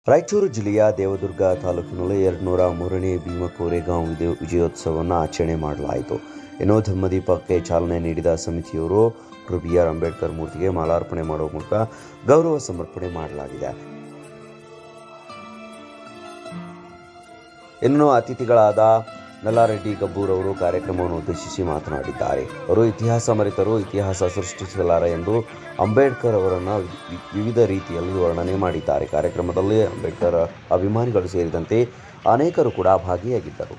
ರಾಯಚೂರು ಜಿಲ್ಲೆಯ ದೇವದುರ್ಗ ತಾಲೂಕಿನಲ್ಲಿ ಎರಡುನೂರ ಮೂರನೇ ಭೀಮ ಕೋರೆಗಾಂವ್ ವಿಜಯ ವಿಜಯೋತ್ಸವವನ್ನು ಆಚರಣೆ ಮಾಡಲಾಯಿತು ಏನೋ ಧಮ್ಮದೀಪಕ್ಕೆ ಚಾಲನೆ ನೀಡಿದ ಸಮಿತಿಯವರು ಡಾಕ್ಟರ್ ಬಿ ಆರ್ ಅಂಬೇಡ್ಕರ್ ಮೂರ್ತಿಗೆ ಮಾಲಾರ್ಪಣೆ ಮಾಡುವ ಮೂಲಕ ಗೌರವ ಸಮರ್ಪಣೆ ಮಾಡಲಾಗಿದೆ ಇನ್ನು ಅತಿಥಿಗಳಾದ ನಲ್ಲಾರೆಡ್ಡಿ ಗಬ್ಬೂರ್ ಅವರು ಕಾರ್ಯಕ್ರಮವನ್ನು ಉದ್ದೇಶಿಸಿ ಮಾತನಾಡಿದ್ದಾರೆ ಅವರು ಇತಿಹಾಸ ಮರೆತರು ಇತಿಹಾಸ ಸೃಷ್ಟಿಸಲಾರ ಎಂದು ಅಂಬೇಡ್ಕರ್ ಅವರನ್ನು ವಿ- ವಿವಿಧ ರೀತಿಯಲ್ಲಿ ವರ್ಣನೆ ಮಾಡಿದ್ದಾರೆ ಕಾರ್ಯಕ್ರಮದಲ್ಲಿ ಅಂಬೇಡ್ಕರ್ ಅಭಿಮಾನಿಗಳು ಸೇರಿದಂತೆ ಅನೇಕರು ಕೂಡ ಭಾಗಿಯಾಗಿದ್ದರು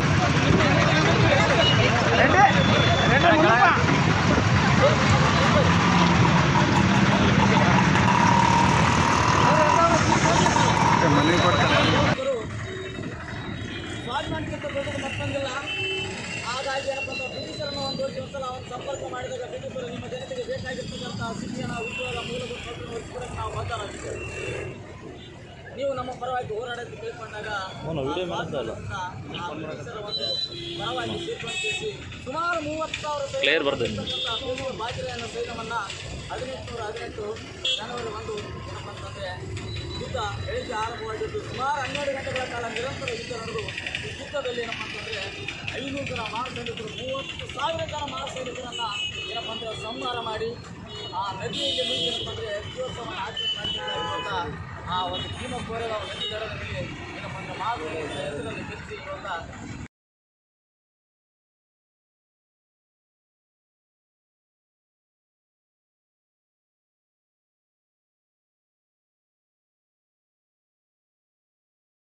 ಸ್ವಾಭಿಮಾನಕ್ಕಿಂತ ದೊಡ್ಡದು ಮತ್ತೊಂದಿಲ್ಲ ಹಾಗಾಗಿ ಏನಪ್ಪ ಅಂದ್ರೆ ಬ್ರಿಟಿಷರನ್ನು ಒಂದು ಒಂದ್ಸಲ ಅವನು ಸಂಪರ್ಕ ಮಾಡಿದಾಗ ಬ್ರಿಟಿಷರು ನಿಮ್ಮ ಜನತೆಗೆ ಬೇಕಾಗಿರ್ತಕ್ಕಂಥ ಶಿಕ್ಷಣ ಉದ್ಯೋಗ ಮೂಲಭೂತ ಸೌಕರ್ಯ ಒದಗಿಸಿಕೊಡಕ್ಕೆ ನಾವು ಬದ್ಧರಾಗಿದ್ದೇವೆ ನೀವು ನಮ್ಮ ಪರವಾಗಿ ಹೋರಾಡೋಕ್ಕೆ ತಿಳ್ಕೊಂಡಾಗ ಆ ಬ್ರಿಟಿಷರ ಒಂದು ಪರವಾಗಿ ಸೇರ್ಪಡಿಸಿ ಸುಮಾರು ಮೂವತ್ತು ಸಾವಿರ ಕ್ಲಿಯರ್ ಬರ್ತದೆ ಬಾಜಿರೆಯನ್ನು ಸೈನ್ಯವನ್ನು ಹದಿನೆಂಟುನೂರ ಹದಿನೆಂಟು ಜನವರಿ ಒಂದು ಏನಪ್ಪ ಅಂತಂದರೆ ಯುದ್ಧ ಬೆಳಿಗ್ಗೆ ಆರಂಭವಾಗಿದ್ದು ಸುಮಾರು ಹನ್ನೆರಡು ಗಂಟೆಗಳ ಕಾಲ ನಿರಂತರ ಯುದ್ಧ ನಡೆದು ಈ ಯುದ್ಧದಲ್ಲಿ ಏನಪ್ಪ ಅಂತಂದರೆ ಐನೂರು ಜನ ಮಹಾ ಸೈನಿಕರು ಮೂವತ್ತು ಸಾವಿರ ಜನ ಮಹಾ ಸೈನಿಕರನ್ನು ಏನಪ್ಪ ಅಂದರೆ ಸಂಹಾರ ಮಾಡಿ ಆ ನದಿಯಲ್ಲಿ ಮುಗಿ ಏನಪ್ಪ ಅಂದರೆ ವಿಜಯೋತ್ಸವವನ್ನು ಆಚರಣೆ ಮಾಡಿದಂಥ ಆ ಒಂದು ಭೀಮ ಕೋರೆಗಾಂವ್ ನದಿ ದಡದಲ್ಲಿ ಏನಪ್ಪ ಅಂದರೆ ಮಹಾ ಸೈನಿಕರ ಹೆಸರಲ್ಲಿ ಗೆಲ್ಲಿಸಿ ಇರುವಂಥ